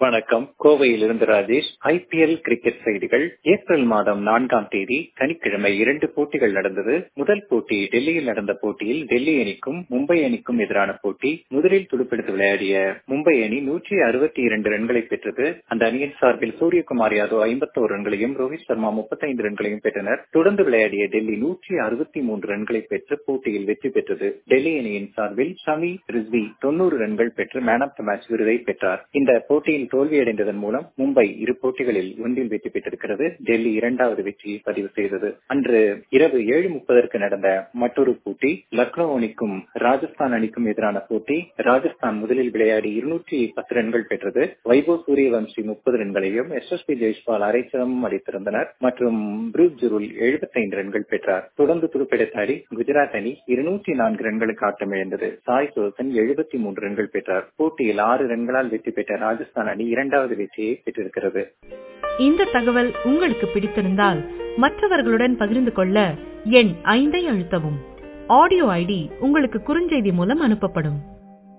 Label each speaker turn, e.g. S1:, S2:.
S1: வணக்கம் கோவையிலிருந்து Rajesh IPL cricket செய்திகள் ஏப்ரல் மாதம் நான்காம் தேதி சனிக்கிழமை இரண்டு போட்டிகள் நடந்தது முதல் போட்டி டெல்லியில் நடந்த போட்டியில் டெல்லி அணிக்கும் மும்பை அணிக்கும் எதிரான போட்டி முதலில் துடுப்பெடுத்து விளையாடிய மும்பை அணி நூற்றி அறுபத்தி இரண்டு ரன்களை பெற்றது அந்த அணியின் சார்பில் சூரியகுமார் யாதவ் ஐம்பத்தோரு ரன்களையும் ரோஹித் சர்மா முப்பத்தைந்து ரன்களையும் பெற்றனர் தொடர்ந்து விளையாடிய டெல்லி நூற்றி அறுபத்தி மூன்று ரன்களை பெற்று போட்டியில் வெற்றி பெற்றது டெல்லி அணியின் சார்பில் ஷமி ரிஸ்வி தொன்னூறு ரன்கள் பெற்று மேன் ஆஃப் த மேட்ச் விருதை பெற்றார் இந்த போட்டியில் தோல்வியடைந்ததன் மூலம் மும்பை இரு போட்டிகளில் ஒன்றில் வெற்றி பெற்றிருக்கிறது டெல்லி இரண்டாவது வெற்றியை பதிவு செய்தது அன்று இரவு ஏழு முப்பதற்கு நடந்த மற்றொரு போட்டி லக்னோ அணிக்கும் ராஜஸ்தான் அணிக்கும் எதிரான போட்டி ராஜஸ்தான் முதலில் விளையாடி இருநூற்றி பத்து ரன்கள் பெற்றது வைபவ் சூரியவம்சி முப்பது ரன்களையும் எஸ் எஸ் பி ஜெய்ஸ்வால் அரைச்சதமும் அடித்திருந்தனர் மற்றும் ப்ரூஸ் ஜுருல் எழுபத்தைந்து ரன்கள் பெற்றார் தொடர்ந்து துடுப்பெடுத்தாடி குஜராத் அணி இருநூற்றி நான்கு ரன்களுக்கு ஆட்டமிழந்தது சாய் சோசன் எழுபத்தி மூன்று ரன்கள் பெற்றார் போட்டியில் ஆறு ரன்களால் வெற்றி பெற்ற ராஜஸ்தான் அணி இரண்டாவது வெற்றியை பெற்றிருக்கிறது
S2: இந்த தகவல் உங்களுக்கு பிடித்திருந்தால் மற்றவர்களுடன் பகிர்ந்து கொள்ள எண் ஐந்தை அழுத்தவும் ஆடியோ ஐடி உங்களுக்கு குறுஞ்செய்தி மூலம் அனுப்பப்படும்